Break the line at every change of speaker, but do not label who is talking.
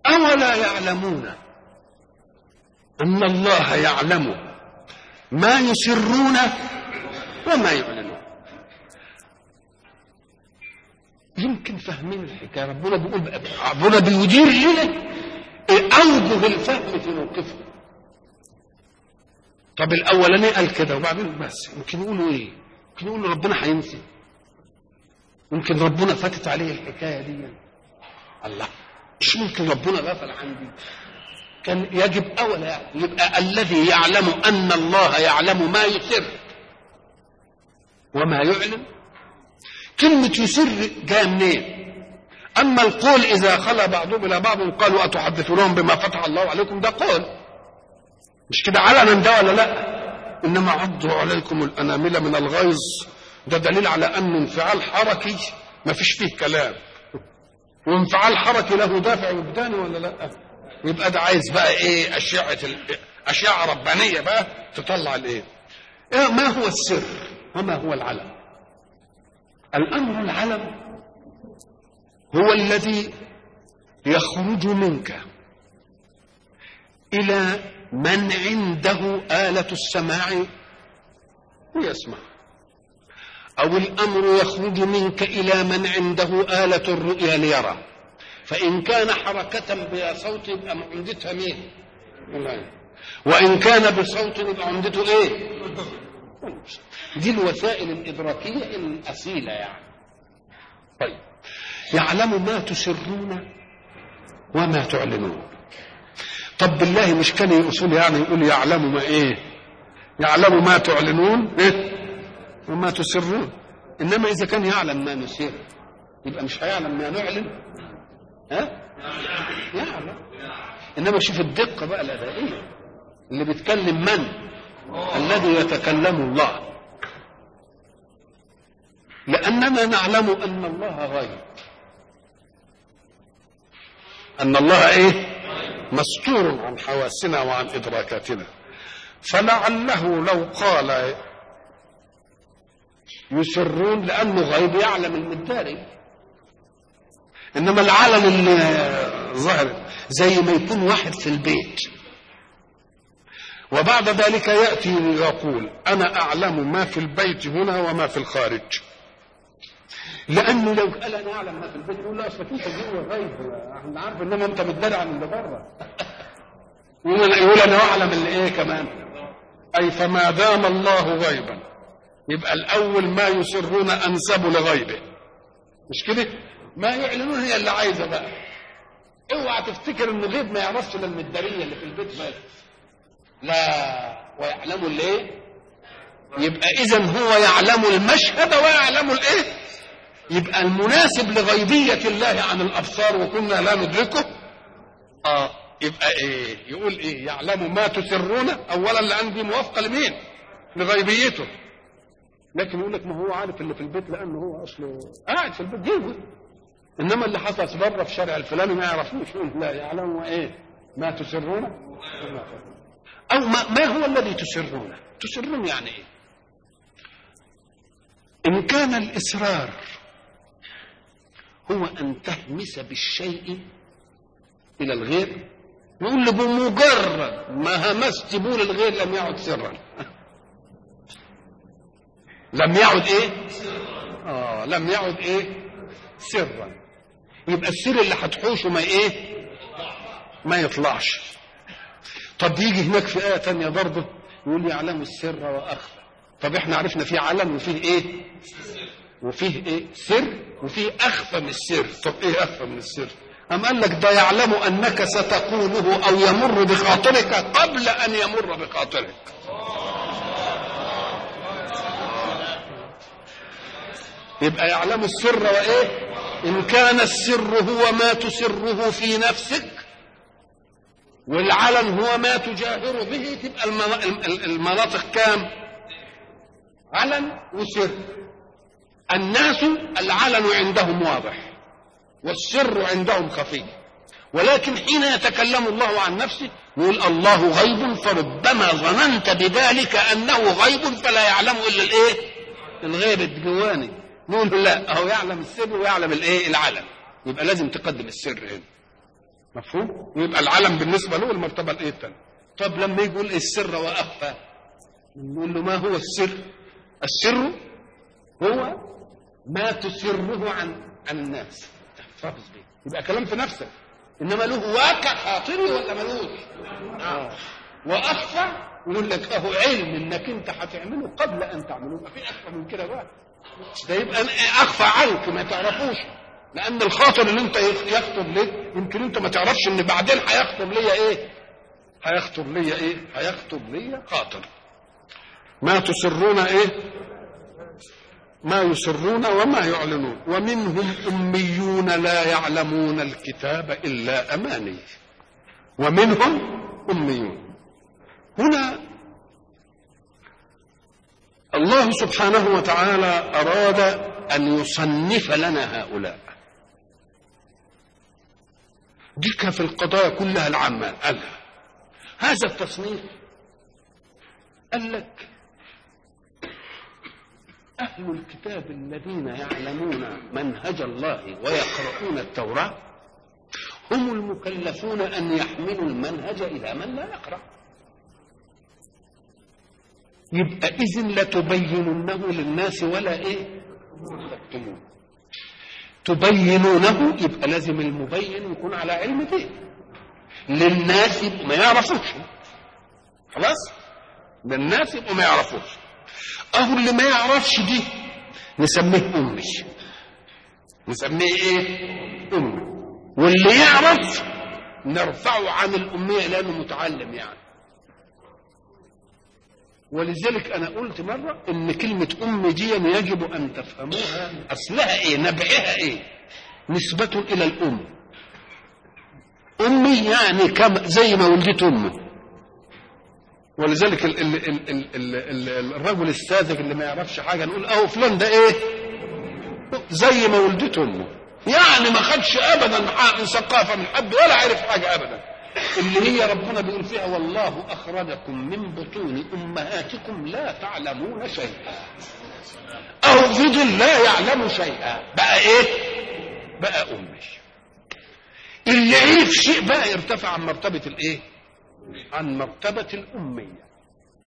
أولا يعلمون أن الله يعلم ما يسرون وما يعلنون يمكن فاهمين الحكايه ربنا بيقول ربنا بيدير لنا اوجه الفهم في موقفه طب الاولاني قال كده وبعدين بس يمكن يقولوا ايه؟ يمكن يقولوا ربنا هينسي يمكن ربنا فاتت عليه الحكايه دي الله مش ممكن ربنا غفل عن دي كان يجب اولا يبقى الذي يعلم ان الله يعلم ما يسر وما يعلن كلمة يسر جاية منين؟ أما القول إذا خلا بعضهم إلى بعض قالوا أتحدثونهم بما فتح الله عليكم ده قول مش كده علنا ده ولا لا؟ إنما عضوا عليكم الأنامل من الغيظ ده دليل على أن انفعال حركي ما فيش فيه كلام وانفعال حركي له دافع وجداني ولا لا؟ يبقى ده عايز بقى ايه أشعة ال- أشعة ربانية بقى تطلع الايه؟ إيه ما هو السر وما هو العلم؟ الأمر العلم هو الذي يخرج منك إلى من عنده آلة السماع ليسمع أو الأمر يخرج منك إلى من عنده آلة الرؤيا ليرى فإن كان حركة بلا صوت يبقى عمدتها مين؟ العين. وإن كان بصوت يبقى عمدته إيه؟ دي الوسائل الإدراكية الأصيلة يعني طيب يعلم ما تسرون وما تعلنون طب بالله مش كان الأصول يعني يقول يعلم ما إيه يعلم ما تعلنون إيه وما تسرون إنما إذا كان يعلم ما نسر يبقى مش هيعلم ما نعلن ها يعلم إنما شوف الدقة بقى الأدائية اللي بيتكلم من الذي يتكلم الله لأننا نعلم أن الله غيب أن الله إيه مستور عن حواسنا وعن إدراكاتنا فلعله لو قال يسرون لأنه غيب يعلم المداري إنما العالم اللي ظهر زي ما يكون واحد في البيت وبعد ذلك يأتي ويقول أنا أعلم ما في البيت هنا وما في الخارج لأنه لو قال أنا أعلم ما في البيت يقول لا أصلك أنت جوه غيب احنا عارف إنما أنت متدلع عن اللي بره يقول يقول أنا أعلم اللي إيه كمان أي فما دام الله غيبا يبقى الأول ما يسرون أنسبوا لغيبه مش كده؟ ما يعلنون هي اللي عايزة بقى اوعى تفتكر ان غيب ما يعرفش الا المداريه اللي في البيت بس لا ويعلم الايه يبقى اذا هو يعلم المشهد ويعلم الايه يبقى المناسب لغيبيه الله عن الابصار وكنا لا ندركه اه يبقى ايه يقول ايه يعلم ما تسرون اولا لان دي موافقه لمين لغيبيته لكن يقول لك ما هو عارف اللي في البيت لانه هو اصله قاعد في البيت جوه انما اللي حصل بره في الشارع الفلاني ما يعرفوش يقول لا يعلم ايه ما تسرون وما تخفون. او ما, ما هو الذي تسرونه تسرون يعني ايه ان كان الاصرار هو ان تهمس بالشيء الى الغير نقول له بمجرد ما همست بول الغير لم يعد سرا لم يعد ايه اه لم يعد ايه سرا يبقى السر اللي هتحوشه ما ايه ما يطلعش طب يجي هناك في آية تانية برضه يقول يعلم السر وأخفى طب احنا عرفنا في علم وفيه ايه وفيه ايه سر وفيه أخفى من السر طب ايه أخفى من السر أم قال لك ده يعلم أنك ستقوله أو يمر بخاطرك قبل أن يمر بخاطرك يبقى يعلم السر وإيه إن كان السر هو ما تسره في نفسك والعلن هو ما تجاهر به تبقى المنا- المناطق كام علن وسر الناس العلن عندهم واضح والسر عندهم خفي ولكن حين يتكلم الله عن نفسه يقول الله غيب فربما ظننت بذلك انه غيب فلا يعلم الا الايه الغيب الجواني نقول له لا هو يعلم السر ويعلم الايه العلم يبقى لازم تقدم السر هنا مفهوم ويبقى العلم بالنسبه له المرتبه الايه الثانيه طب لما يقول السر واخفى نقول له ما هو السر السر هو ما تسره عن عن الناس تحتفظ به يبقى كلام في نفسك انما له واقع خاطري ولا ملوش آه. واخفى يقول لك اهو علم انك انت هتعمله قبل ان تعمله يبقى في اخفى من كده بقى ده يبقى اخفى عنك ما تعرفوش لان الخاطر اللي انت يخطر لك يمكن انت ما تعرفش ان بعدين هيخطر ليا ايه هيخطر ليا ايه هيخطر ليا خاطر ما تسرون ايه ما يسرون وما يعلنون ومنهم أميون لا يعلمون الكتاب إلا أماني ومنهم أميون هنا الله سبحانه وتعالى أراد أن يصنف لنا هؤلاء ديك في القضايا كلها العامة قالها هذا التصنيف قال لك أهل الكتاب الذين يعلمون منهج الله ويقرؤون التوراة هم المكلفون أن يحملوا المنهج إلى من لا يقرأ يبقى إذن لتبيننه للناس ولا إيه تكتمون تبينونه يبقى لازم المبين يكون على علم به للناس يبقى ما يعرفوش خلاص للناس يبقوا ما يعرفوش اهو اللي ما يعرفش دي نسميه امي نسميه ايه امي واللي يعرف نرفعه عن الاميه لانه متعلم يعني ولذلك انا قلت مره ان كلمه ام دي يجب ان تفهموها اصلها ايه نبعها ايه نسبه الى الام امي يعني كم زي ما ولدت امه ولذلك ال ال ال ال ال ال الرجل الساذج اللي ما يعرفش حاجه نقول اهو فلان ده ايه زي ما ولدته امه يعني ما خدش ابدا ثقافه من حد ولا عرف حاجه ابدا اللي هي ربنا بيقول فيها والله اخرجكم من بطون امهاتكم لا تعلمون شيئا او فضل لا يعلم شيئا بقى ايه بقى امي اللي عرف شيء بقى يرتفع عن مرتبه الايه عن مرتبه الاميه